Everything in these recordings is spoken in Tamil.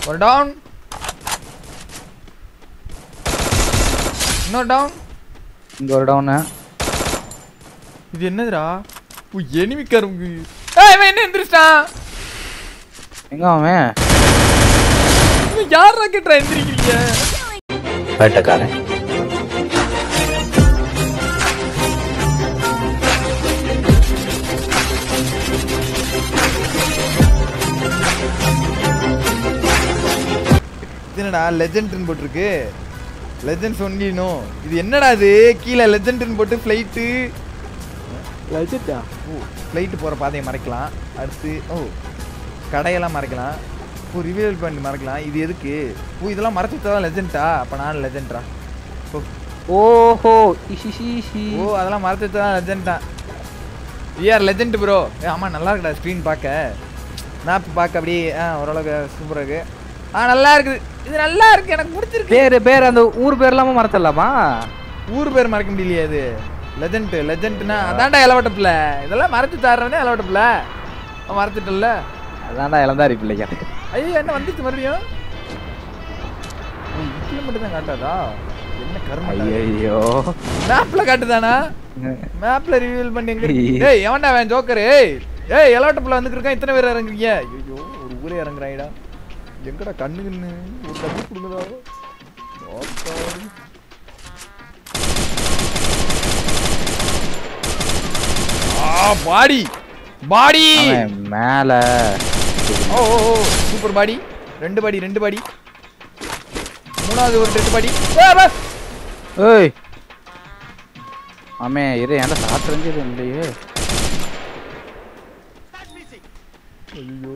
ஒரு டவுன் இன்னொரு டவுன் இங்க ஒரு டவுனு இது என்னதுடா ஓ எனிமி கரும்பு ஏய் இவன் என்ன எந்திரிச்சிட்டான் எங்க அவன் இவன் யார் ராக்கெட்ரா எந்திரிக்கிறீங்க வேட்டக்காரன் இது என்னடா லெஜெண்ட்னு போட்டிருக்கு லெஜெண்ட்ஸ் ஒன்லினோ இது என்னடா இது கீழே லெஜெண்ட்னு போட்டு ஃப்ளைட்டு லட்சத்தா ஓ ஃப்ளைட்டு போகிற பாதையை மறைக்கலாம் அடுத்து ஓ கடையெல்லாம் மறைக்கலாம் ஓ ரிவீல் பண்ணி மறைக்கலாம் இது எதுக்கு ஓ இதெல்லாம் மறைச்சி தான் லெஜெண்டா அப்போ நான் லெஜெண்டா ஓ ஓஹோ இஷிஷிஷி ஓ அதெல்லாம் மறைச்சி தான் லெஜெண்டா விஆர் லெஜெண்ட் ப்ரோ ஏ ஆமாம் நல்லா இருக்குடா ஸ்க்ரீன் பார்க்க மேப் பார்க்க அப்படியே ஆ ஓரளவுக்கு சூப்பராக இருக்கு ஆ நல்லா இருக்குது இது நல்லா இருக்கு எனக்கு பிடிச்சிருக்கு பேரு பேர் அந்த ஊர் பேர் இல்லாம மறந்துடலாமா ஊர் பேர் மறக்க முடியலையே அது லெஜெண்ட் லெஜெண்ட்னா அதான்டா இளவட்டப்பில் இதெல்லாம் மறைச்சு தர்றவனே இளவட்டப்பில் மறைச்சிட்டல அதான்டா இளந்தாரி பிள்ளைங்க ஐயோ என்ன வந்துச்சு மறுபடியும் இதில் மட்டும் தான் காட்டாதா என்ன கரும ஐயோ மேப்ல காட்டுதானா மேப்ல ரிவீல் பண்ணி எங்க இருக்கு? ஏய் எவன்டா அவன் ஜோக்கர் ஏய் ஏய் எலவட்டப்புல வந்துட்டு இருக்கான் இத்தனை பேர் இறங்குறீங்க ஐயோ ஒரு ஊரே இறங்குறாங்கடா எங்கடா கண்ணு கண்ணு ஒரு கண்ணு கொடுங்கடா ஆத்தாடி. ஆ பாடி பாடி அவன் மேல ஓ ஓ ஓ சூப்பர் பாடி ரெண்டு பாடி ரெண்டு பாடி மூணாவது ஒரு ரெண்டு பாடி ஏ, பா. ஏய் ஆமே இரு ஏன்டா சாப்பிட்டு இல்லையே ஐயோ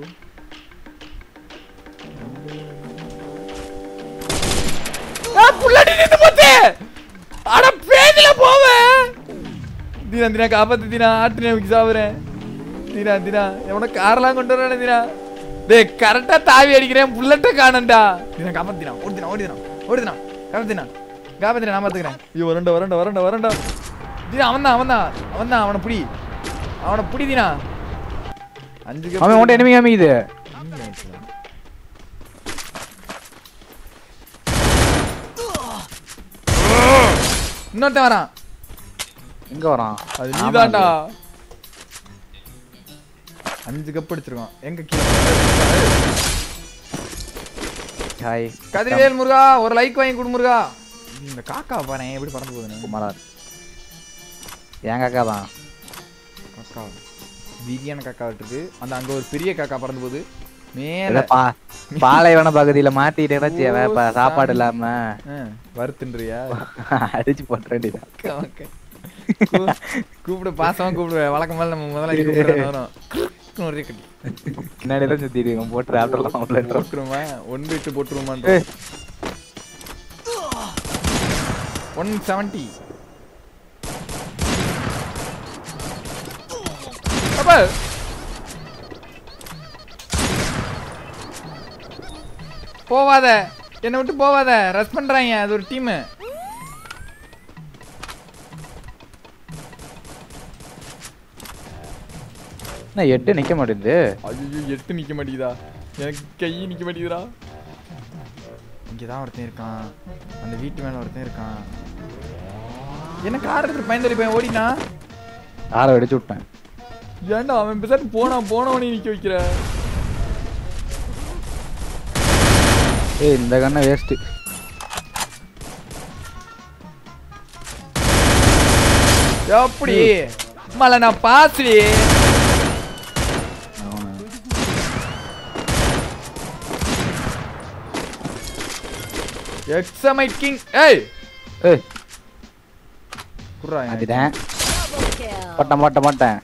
புள்ளடி நின்னு போச்சு அட பேஜ்ல போவேன் தீனா தீனா காப்பாத்து தீனா ஆட்டு நமக்கு சாவுறேன் தீனா தீனா எவன கார்லாம் கொண்டு வரானே தீனா டேய் கரெக்டா தாவி அடிக்கிறேன் புல்லட்ட காணண்டா தீனா காப்பாத்து தீனா ஓடுதினா ஓடுதினா ஓடுதினா காப்பாத்தினா காப்பாத்தினா நான் பாத்துக்கிறேன் ஐயோ வரண்டா வரண்டா வரண்டா வரண்டா தீனா அவன் தான் அவன் தான் அவன் தான் அவனை புடி அவனை புடி தீனா அஞ்சு அவன் உன்ட்ட enemy காமிக்குது இன்னொருத்தன் வரான் எங்க வரான் அது ஆமா, நீதான்டா அஞ்சு கப் அடிச்சிருக்கோம் எங்க கீழே ஹாய் கதிர்வேல் முருகா ஒரு லைக் வாங்கி கொடு முருகா இந்த காக்கா பாரு எப்படி பறந்து போகுதுன்னு குமாரார் என் காக்கா தான் காக்கா பிரியாணி காக்கா இருக்கு அந்த அங்க ஒரு பெரிய காக்கா பறந்து போகுது மேல இல்ல, பா பாலைவன பகுதியில மாட்டிட்டேன்னா ஓ, செய்வேன் இப்ப சாப்பாடு இல்லாம ஆ, வறுத்துன்றியா அடிச்சு போட்ட வேண்டியதான் ஓகே, ஓகே. கூ- கூப்பிடு பாசமா கூப்பிடு வழக்கம் போல நம்ம முதல்ல கூப்பிடுறது வரும் ஒரு கட்டி பின்னாடி தான் சுத்திடுவோம் போட்டு ஆட்டலாம் போட்டுருமா ஒன் விட்டு போட்டுருமான் ஏய். ஒன் செவன்டி அப்பா போவாத என்னை விட்டு போவாத ரஷ் பண்றாங்க அது ஒரு டீமு என்ன எட்டு நிக்க மாட்டேங்குது ஐயோ எட்டு நிக்க மாட்டேங்குதா எனக்கு கை நிக்க மாட்டேங்குதுடா இங்கதான் ஒருத்தன் இருக்கான் அந்த வீட்டு மேல ஒருத்தன் இருக்கான் என்ன கார் எடுத்துட்டு பயந்தொலி பையன் ஓடினா ஆளை வெடிச்சு விட்டேன் ஏன்டா அவன் பேசாட்டு போனா போனவனே நிக்க வைக்கிற ஏய் இந்த கண்ணை வேஸ்ட் எப்படி மலை நான் பாசுடி எக்ஸமைட் கிங் ஏய் ஏய் குர்ரா அதுதான் போட்டேன் போட்டேன் போட்டேன்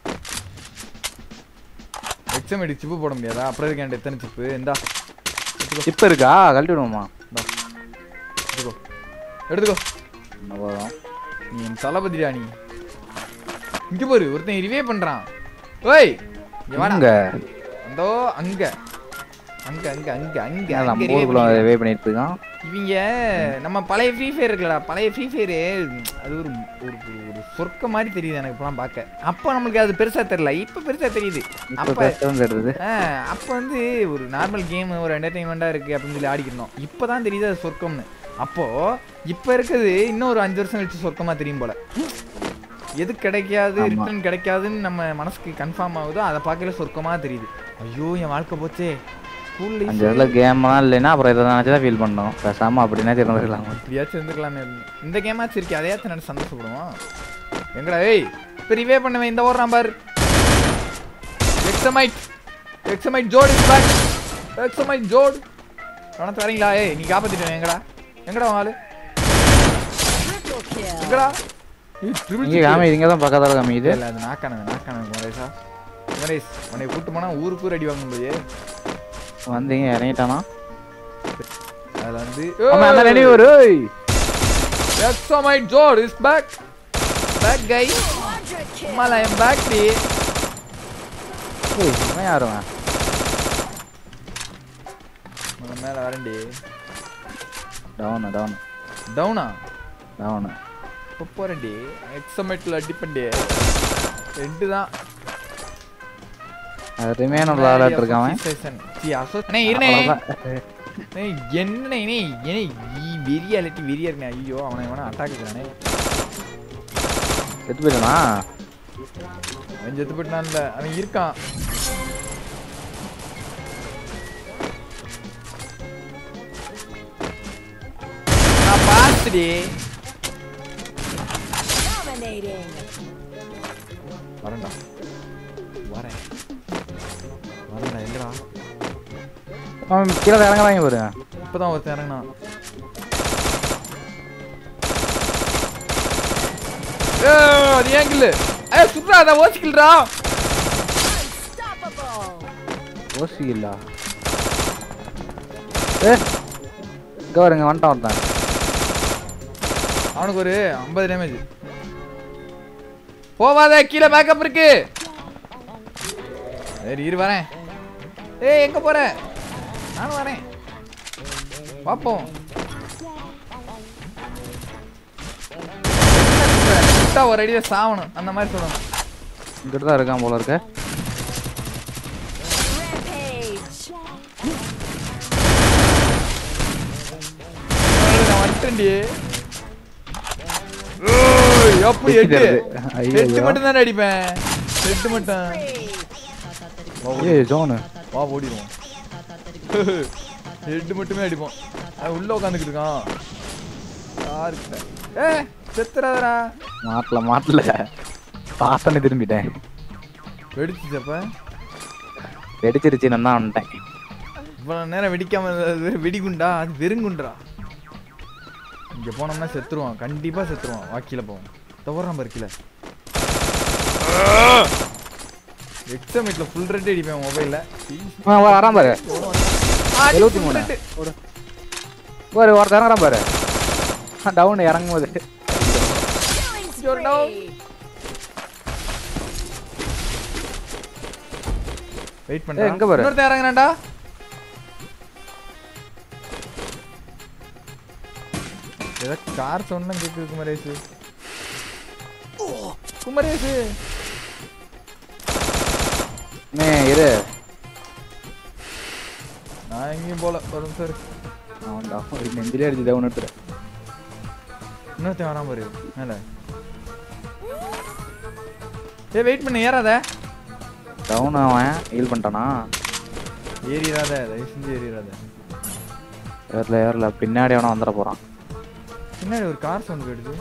எக்ஸமைட் சிப்பு போட முடியாதா அப்புறம் இருக்கு என்கிட்ட எத்தனை சிப்பு இந்தா சிப் இருக்கா கழட்டி விடுவோமா எடுத்துக்கோ எடுத்துக்கோ என்ன போதும் நீ என் தளபதிடா நீ இங்க பாரு ஒருத்தன் ரிவே பண்றான் ஓய் இங்க வாடா இங்க அந்தோ அங்க அங்க அங்க அங்க அங்க நம்ம அங்க revive ஊருக்குள்ள பண்ணிக்கிறான். வே பண்ணிட்டு இருக்கான் இவங்க நம்ம பழைய ஃப்ரீ ஃபயர் இருக்குல்லடா பழைய ஃப்ரீ ஃபயரு அது ஒரு ஒரு ஒரு- ஒரு சொர்க்க மாதிரி தெரியுது எனக்கு இப்பலாம் பார்க்க அப்போ நம்மளுக்கு அது பெருசா தெரியல இப்போ பெருசா தெரியுது இப்போ அப்ப பேசவும் தெரியுது ஆ, அப்ப வந்து ஒரு நார்மல் கேம் ஒரு என்டர்டைன்மெண்ட்டாக இருக்கு அப்படின்னு சொல்லி ஆடிக்கணும் இப்போ தான் தெரியுது அது சொர்க்கம்னு அப்போ இப்போ இருக்கிறது இன்னும் ஒரு அஞ்சு வருஷம் கழிச்சு சொர்க்கமா தெரியும் போல எது கிடைக்காது ஆமா. ரிட்டர்ன் கிடைக்காதுன்னு நம்ம மனசுக்கு கன்ஃபார்ம் ஆகுதோ அதை பார்க்கல சொர்க்கமா தெரியுது ஐயோ என் வாழ்க்கை போச்சே ஸ்கூல் அஞ்சு இடத்துல கேம்லாம் இல்லைன்னா அப்புறம் இதை நினச்சி தான் ஃபீல் பண்ணோம் பேசாமல் அப்படின்னா தெரிஞ்சுக்கலாம் இப்படியாச்சும் இருந்துக்கலாமே அப்படின்னு. இந்த கேமாச்சும் இருக்கு அதையாச்சும் நினைச்சு சந்தோஷப்படுவோம் எங்கடா ஏய் இப்போ ரிவே பண்ணுவேன் இந்த ஓடுறான் பார் எக்ஸமைட் எக்ஸமைட் ஜோட் இஸ் பேக் எக்ஸமைட் ஜோட் பணத்தை வரீங்களா ஏய் நீ காப்பாத்திட்டேன் எங்கடா எங்கடா உன் ஆளு Triple kill. எங்கடா ஏய், triple இங்கே kill. காமி இங்கே தான் பக்கத்தில் காமிக்குது இல்ல அது நாக்கானது நாக்கானது குமரேஷா குமரேஷ் உன்னை கூட்டு போனா ஊருக்கு அடி வாங்கும் போது வந்தீங்க இறங்கிட்டானா அதுல வந்து ஆமா அந்த நினைவு ஒரு எக்ஸமைட் ஜோட் இஸ் பேக் பேக் கை Quadra kill. Mal I am back டி ஏய் இவன் யாருவன் உன் மேல வரேன்டி டவுனு டவுனு டவுனா டவுனு இப்போ போறேன்டி எக்ஸமைட்ல அடிப்பண்டி ரெண்டு தான் அது ரிமைன் உள்ள விளையாட்டு இருக்கான் அண்ணே இருனே அவ்வளோதான் ஏய், என்ன இனே ஏனே வெறியா இல்லாட்டி வெறியா இருக்கேன் ஐயோ அவனை இவனை அட்டாக் இருக்கிறானே செத்து போயிட்டானா அவன் செத்து போயிட்டான்ல அவன் இருக்கான் நான் பார்த்துடி Dominating. வரேன்டா வரேன் வரேன்டா எங்கடா அவன் கீழே இறங்குறாங்க பாரு இப்பதான் ஒருத்தன் இறங்கினான் ஏ அது ஏன் கில்லு ஏ சுட்றா அதை ஓசிக்கில்றா Unstoppable. ஓசி இல்லா ஏ இங்கே வருங்க வந்துட்டான் ஒருத்தன் அவனுக்கு ஒரு ஐம்பது டேமேஜ் போவாத கீழே பேக்கப் இருக்கு சரி இரு வரேன் ஏய் எங்க போற நானும் வரேன் பாப்போம் விட்டா ஒரு அடியில சாவணும் அந்த மாதிரி சொல்லணும் இங்கிட்டு தான் இருக்கான் போல இருக்க Rampage. நான் வந்துட்டேன்டி ஏய், எப்படி எட்டு வெட்டிக்கிறது. ஐயோ. எட்டு மட்டும் தானே அடிப்பேன் எட்டு மட்டும் Free. ஏய் ஜோனு வா ஓடிடுவோம் ஹெட் மட்டுமே அடிப்போம் அவன் உள்ள உட்காந்துக்கிட்டு இருக்கான் யாருக்கு ஏ செத்துறாதடா மாட்டல மாட்டல பாசனை திரும்பிட்டேன் வெடிச்சுச்சப்ப வெடிச்சிருச்சு நான் தான் வந்துட்டேன் இவ்வளவு நேரம் வெடிக்காம இருந்தது வெறும் வெடிகுண்டா அது வெறுங்குன்றா இங்க போனோம்னா செத்துருவான் கண்டிப்பா செத்துருவான் வாக்கில போவோம் தவறாம பாரு கீழே எக்ஸாமேட்ல ஃபுல் ரெட் அடிப்பேன் மொபைல்ல ஆ, வா, வரான் பாரு எழுபத்தி மூணு பாரு ஒருத்தர் இறங்குறான் பாரு டவுன் இறங்கும் போது Killing You're down. spree. Wait ஏய், பண்றேன் எங்க பாரு? இன்னொருத்தன் இறங்குறான்டா ஏதோ கார் சொன்னா கேக்குது குமரேசு குமரேசு நீ இரு நான் எங்கேயும் போல வரும் சார் அவன் down நெஞ்சிலே அடிச்சு டவுன் எடுத்துரு இன்னொருத்தன் வராம பாரு மேல ஏய் வெயிட் பண்ணு ஏறாத டவுன் அவன் ஹீல் பண்ணிட்டானா ஏறிடாத தயவு செஞ்சு ஏறிடாத ஏறல ஏறல பின்னாடி அவனை வந்துட போறான் பின்னாடி ஒரு கார் சவுண்ட் கேடுது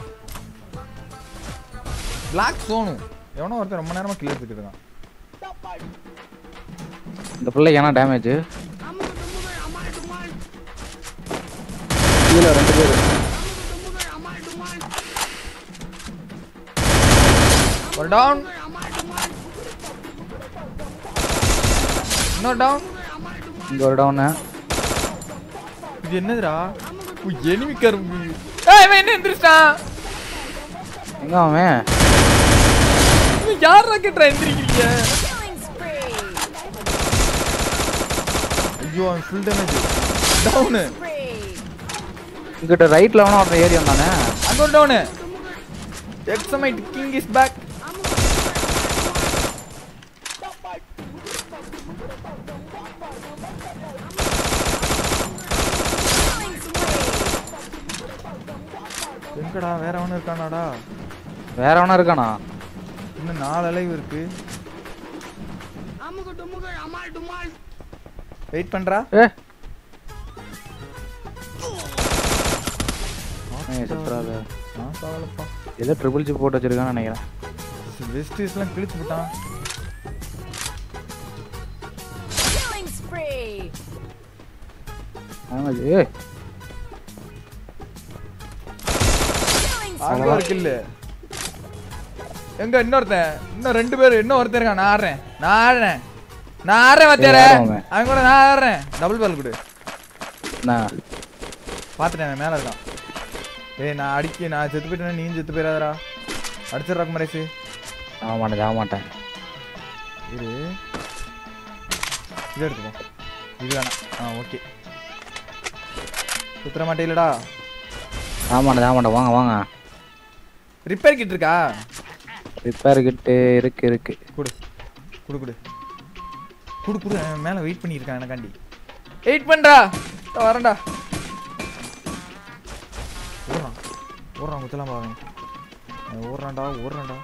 பிளாக் சோனும் எவனோ ஒருத்தன் ரொம்ப நேரமா கிளியர் எடுத்துட்டு இருக்கான் இந்த பிள்ளைக்கு என்ன டேமேஜ் கீழே ரெண்டு பேர் ஒரு டவுன் இன்னொரு டவுன் இங்க ஒரு டவுனு இது என்னதுடா எனிமி கரும்பு ஏய் இவன் என்ன எந்திரிச்சிட்டான் எங்க அவன் இவன் யாரா கேட்டா எந்திரிக்கிறீங்க Killing spree. ஐயோ அவன் ஃபுல் டேமேஜ் டவுனு Spree. இங்கிட்ட ரைட்ல வேணா ஒருத்தன் ஏறி வந்தானே அங்க ஒரு டவுனு எக்ஸமைட் king is back Killing spree. எங்கடா வேற ஒன்று இருக்கானாடா வேற வேணா இருக்கானா இன்னும் நாலு அலைவு இருக்கு வெயிட் பண்றா ஏ ஏய், சுத்துறாத. நான் சாவலப்பா ஏதோ ட்ரிபிள் ஜி போட்டு வச்சிருக்கான்னு நினைக்கிறேன் வெஸ்டீஸ்லாம் கிழிச்சு விட்டான் Killing spree. ஆமா, ஏய் Killing அங்க ஒரு கில்லு எங்க இன்னொருத்தன் இன்னும் ரெண்டு பேர் இன்னும் ஒருத்தன் இருக்கான் நான் ஆடுறேன் நான் ஆடுறேன் நான் ஆடுறேன் வாத்தியார ஏய், ஆடுறவன். அவன் கூட நான் ஆடுறேன் டபுள் பால் கொடு என்ன பார்த்துட்டேன் அவன் மேல இருக்கான் ஏய் நான் அடிக்க நான் செத்து போயிட்டேன்னா நீ செத்து போயிடாதடா அடிச்சிடுறா குமரேசு ஆக மாட்டேன் ஆக மாட்டேன் இரு இது எடுத்துக்கோ இது வேணாம் ஆ ஓகே சுத்துற மாட்டேலடா ஆக மாட்டேன் ஆக மாட்டேன் வாங்க வாங்க ரிப்பேர் கிட் இருக்கா ரிப்பேர் கிட்டு இருக்கு இருக்கு குடு குடு குடு குடு குடு அவன் மேல வெயிட் பண்ணியிருக்கான் எனக்காண்டி வெயிட் பண்றா இதோ வரேன்டா ஓடுறான் ஓடுறான் குத்தலாம் பாருங்க அவன் ஓடுறான்டா ஓடுறான்டா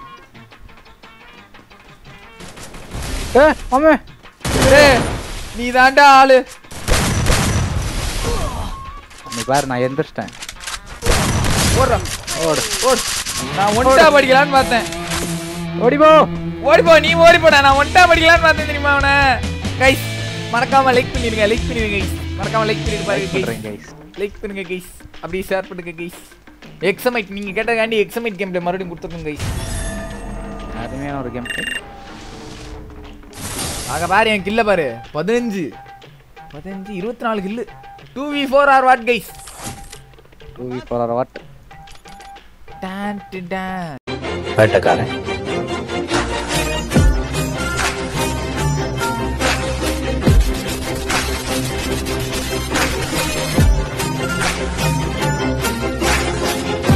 ஏ மாமே ஏய் நீ தாண்டா ஆளு நீ பாரு நான் எந்திரிச்சிட்டேன் ஓடுறான் ஓடு ஓடு நான் ஒன்டா படிக்கலான்னு பார்த்தேன் ஓடி போ ஓடிப்போ நீ ஓடிப்போடா நான் ஒன்டா படிக்கலான்னு பார்த்தேன் தெரியுமா அவனை கைஸ் மறக்காம லைக் பண்ணிருங்க லைக் பண்ணிருங்க கைஸ் மறக்காம லைக் பண்ணிட்டு பாருங்க கைஸ் பண்றேன் கைஸ் லைக் பண்ணுங்க கைஸ் அப்படியே ஷேர் பண்ணுங்க கைஸ் எக்ஸமைட் நீங்க கேட்டதுக்காண்டி எக்ஸமைட் கேம் பிளே மறுபடியும் கொடுத்துருங்க கைஸ் அருமையான ஒரு கேம் ஆக பாரு என் கில்ல பாரு பதினஞ்சு பதினஞ்சு இருபத்தி நாலு kill do we four are what guys do we four are what don don வேட்டக்காரன்